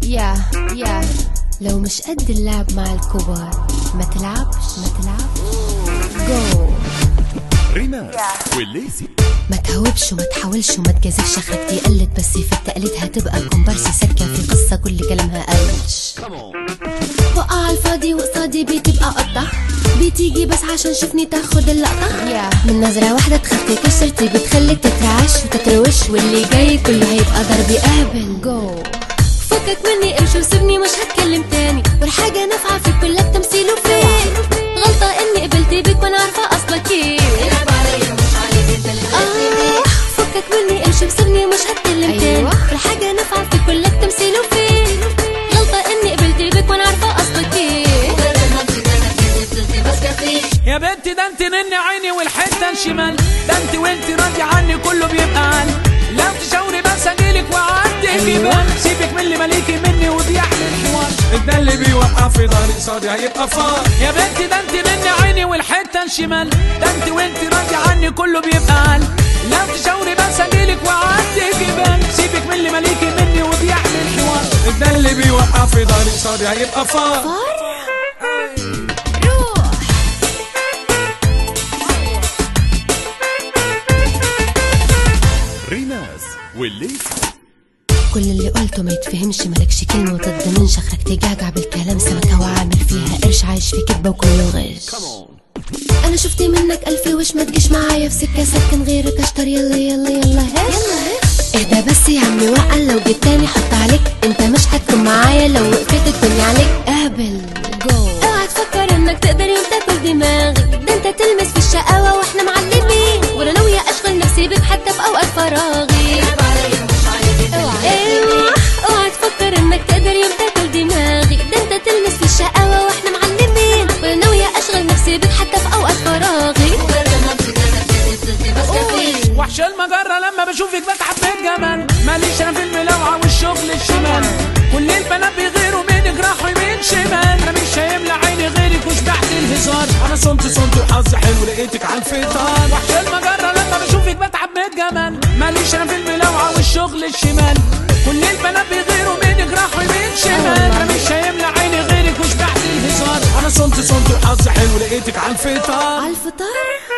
يا يا لو مش قد اللعب مع الكبار ما تلعبش ما تلعبش جو ريناس والليسي ما تهوبش وما تحاولش وما تجازفش اخرك دي قلت بس في التقليد هتبقى كومبارس سكة في قصة كل كلامها قلش وقع على الفاضي وقصادي بتبقى قطة بتيجي بس عشان شوفني تاخد اللقطة من نظرة واحدة تخاف تكسر تيجي تخليك تترعش وتتروش واللي جاي كله هيبقى ضرب قابل جو فكك مني امشي وسيبني مش هتكلم تاني والحاجة نافعة في كلك تمثيل وفين غلطة اني قبلت بيك وانا عارفة اصلك ايه آه، فكك مني امشي وسيبني مش هتكلم تاني والحاجة نافعة في كلك تمثيل وفين غلطة اني قبلت بيك وانا عارفة اصلك ايه يا بنتي ده انت نني عيني والحته الشمال ده انت وانت راضي عني كله بيبقى عن لو تشاوري بس اجيلك واعدي جبال سيبك من اللي مليكي مني وبيحمل الحوار ده اللي بيوقف في طريق صادي هيبقى فار يا بنتي ده انت نني عيني والحته الشمال ده انت وانت راضي عني كله بيبقى عن لو تشاوري بس اجيلك واعدي جبال سيبك من اللي مليكي مني وبيحمل الحوار ده اللي بيوقف في طريق صادي هيبقى فار روح ريناس والليسي كل اللي قلته ما يتفهمش مالكش كلمة وتضمنش اخرك تجعجع بالكلام سمكة وعامل فيها قرش عايش في كدبة وكله غش انا شفت منك الف وش ما تجيش معايا في سكة سكن غيرك اشطر يلا يلا يلا هش اهدى بس يا عمي وقل لو جيت تاني حط عليك انت مش هتكون معايا لو وقفت الدنيا عليك اهبل جو اوعى تفكر انك تقدر يوم تاكل دماغي ده انت تلمس في الشقاوة واحنا معلمين وانا ناوية اشغل نفسي بيك حتى في اوقات فراغي ايوه اوعى تفكر انك تقدر يوم تاكل دماغي ده انت تلمس في الشقاوة واحنا معلمين وانا ناوية اشغل نفسي بيك حتى في اوقات فراغي وحش المجرة لما بشوفك بتعب من الجمال ماليش انا في الملوعة والشغل الشمال كل البنات بيغيروا منك راحوا يمين شمال انا مش هيملى عيني غيرك وشبعت الهزار انا صنت صنت وحظي حلو لقيتك على الفطار وحش المجرة لما بشوفك بتعب من الجمال ماليش انا في الملوعة والشغل الشمال كل البنات بيغيروا منك راحوا يمين شمال انا مش هيملى عيني غيرك وشبعت الهزار انا صنت صنت وحظي حلو لقيتك على الفطار على الفطار